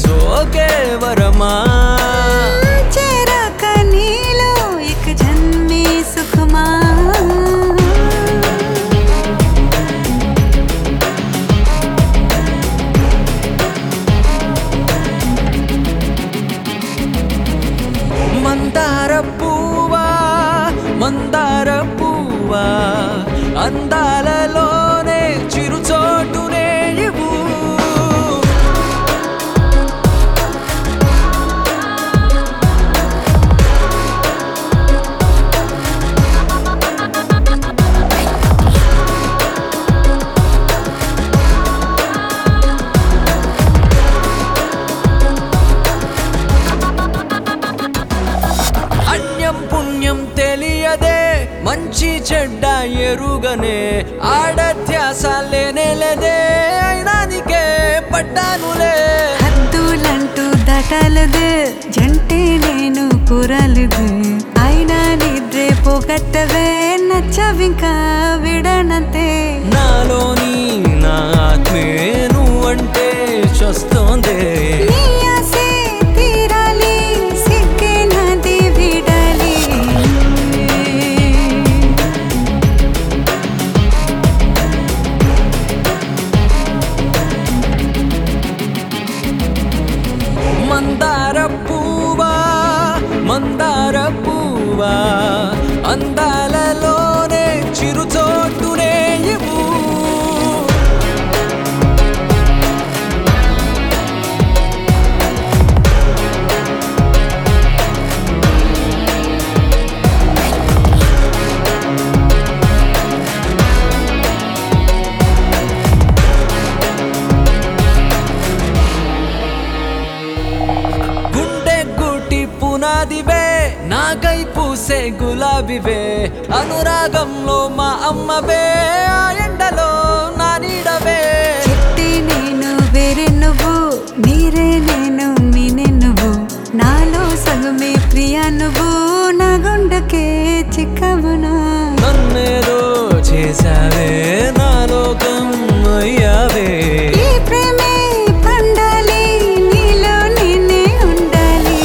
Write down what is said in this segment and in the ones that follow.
సోకే వరమా చేరాక నీలో ఇక జన్మే సుఖమా మందార పువ్వా మందార పువ్వా అందాలలోనే చిరుచోటునే ఇవ్వు అన్యం పుణ్యం తెలియదే మంచి చెడ్డ ఎరుగనే ఆడధ్యాస లేనేలేదే అయినానికే పడ్డానులే హద్దులంటూ దటలదు జంటే నేను కురలుదు అయినా నిద్రే పోగొట్టవే నచ్చవింకా విడనంతే నాలోని నా ఆత్మే నువ్వంటే చస్తోందే నీ ఆసే తీరాలి సిక్కే నది విడాలి మందార పువ్వా మందార పువ్వా అందాలలోనే చిరుచోటునే ఇవ్వు గుండె గుటి పునాదివే నాకై పూసే గులాబివే అనురాగంలో మా అమ్మవే ఆ ఎండలో నా నీడవే చెట్టే నేను వేరే నువ్వు నీరే నేను మీనే నువ్వు నాలో సగమే ప్రియా నువ్వు నా గుండెకే చిక్కవునా నన్నేదో చేసావే నా లోకం అయ్యావే ఈ ప్రేమే పండాలి నీలో నేనే ఉండాలి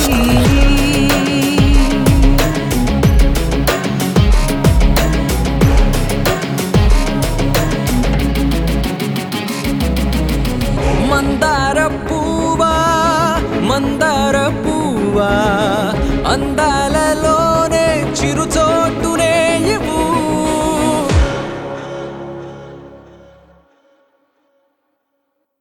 మందార పువ్వా మందార పువ్వా అందాలలో